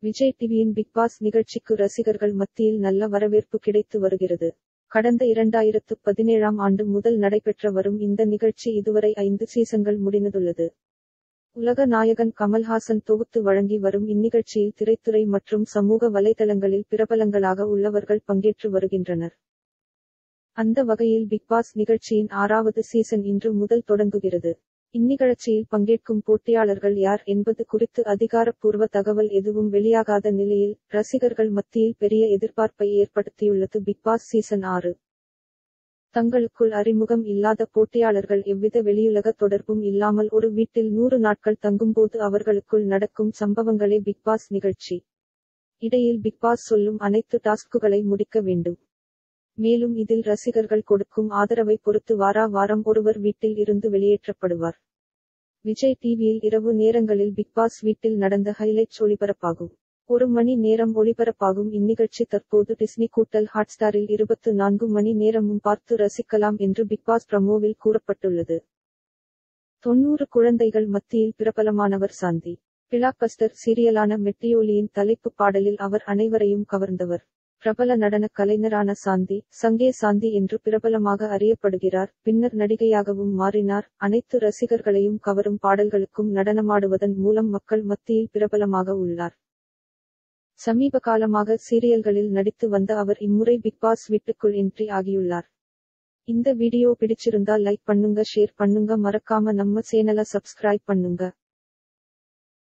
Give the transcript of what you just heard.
விஜய் டிவியின் big pass நிகழ்ச்சிக்கு ரசிகர்கள் மத்தியில் நல்ல வரவேற்பு கிடைத்து வருகிறது கடந்த இரண்டாயிரத்து பதினேழாம் ஆண்டு முதல் நடைபெற்ற வரும் இந்த நிகழ்ச்சி இதுவரை ஐந்து சீசன்கள் முடிந்துள்ளது உலக நாயகன் கமல்ஹாசன் தொகுத்து வழங்கி வரும் இந்நிகழ்ச்சியில் திரைத்துறை மற்றும் சமூக வலைதளங்களில் பிரபலங்களாக உள்ளவர்கள் பங்கேற்று வருகின்றனர் அந்த வகையில் பிக் பாஸ் நிகழ்ச்சியின் ஆறாவது சீசன் இன்று முதல் தொடங்குகிறது இந்நிகழ்ச்சியில் பங்கேற்கும் போட்டியாளர்கள் யார் என்பது குறித்து அதிகாரப்பூர்வ தகவல் எதுவும் வெளியாகாத நிலையில் ரசிகர்கள் மத்தியில் பெரிய எதிர்பார்ப்பை ஏற்படுத்தியுள்ளது பிக் பாஸ் சீசன் ஆறு தங்களுக்குள் அறிமுகம் இல்லாத போட்டியாளர்கள் எவ்வித வெளியுலக தொடர்பும் இல்லாமல் ஒரு வீட்டில் நூறு நாட்கள் தங்கும்போது அவர்களுக்குள் நடக்கும் சம்பவங்களே பிக் பாஸ் நிகழ்ச்சி இடையில் பிக் பாஸ் சொல்லும் அனைத்து டாஸ்குகளை முடிக்க வேண்டும் மேலும் இதில் ரசிகர்கள் கொடுக்கும் ஆதரவை பொறுத்து வாரா வாரம் ஒருவர் வீட்டில் இருந்து வெளியேற்றப்படுவார் விஜய் டிவியில் இரவு நேரங்களில் பிக் பாஸ் வீட்டில் நடந்த ஹைலைட்ஸ் ஒளிபரப்பாகும் ஒரு மணி நேரம் ஒளிபரப்பாகும் இந்நிகழ்ச்சி தற்போது டிஸ்னி கூட்டல் ஹாட்ஸ்டாரில் இருபத்து நான்கு மணி நேரமும் பார்த்து ரசிக்கலாம் என்று பிக் பாஸ் பிரமோவில் கூறப்பட்டுள்ளது தொன்னூறு குழந்தைகள் மத்தியில் பிரபலமானவர் சாந்தி பிளாக்பஸ்டர் சீரியலான மெட்டியோலியின் தலைப்பு பாடலில் அவர் அனைவரையும் கவர்ந்தவர் பிரபல நடன கலைஞரான சாந்தி சங்கே சாந்தி என்று பிரபலமாக அறியப்படுகிறார் பின்னர் நடிகையாகவும் மாறினார் அனைத்து ரசிகர்களையும் கவரும் பாடல்களுக்கும் நடனமாடுவதன் மூலம் மக்கள் மத்தியில் பிரபலமாக உள்ளார் சமீப காலமாக சீரியல்களில் நடித்து வந்த அவர் இம்முறை பிக் பாஸ் வீட்டுக்குள் என்ட்ரி ஆகியுள்ளார் இந்த வீடியோ பிடிச்சிருந்தா லைக் பண்ணுங்க ஷேர் பண்ணுங்க மறக்காம நம்ம சேனலை சப்ஸ்கிரைப் பண்ணுங்க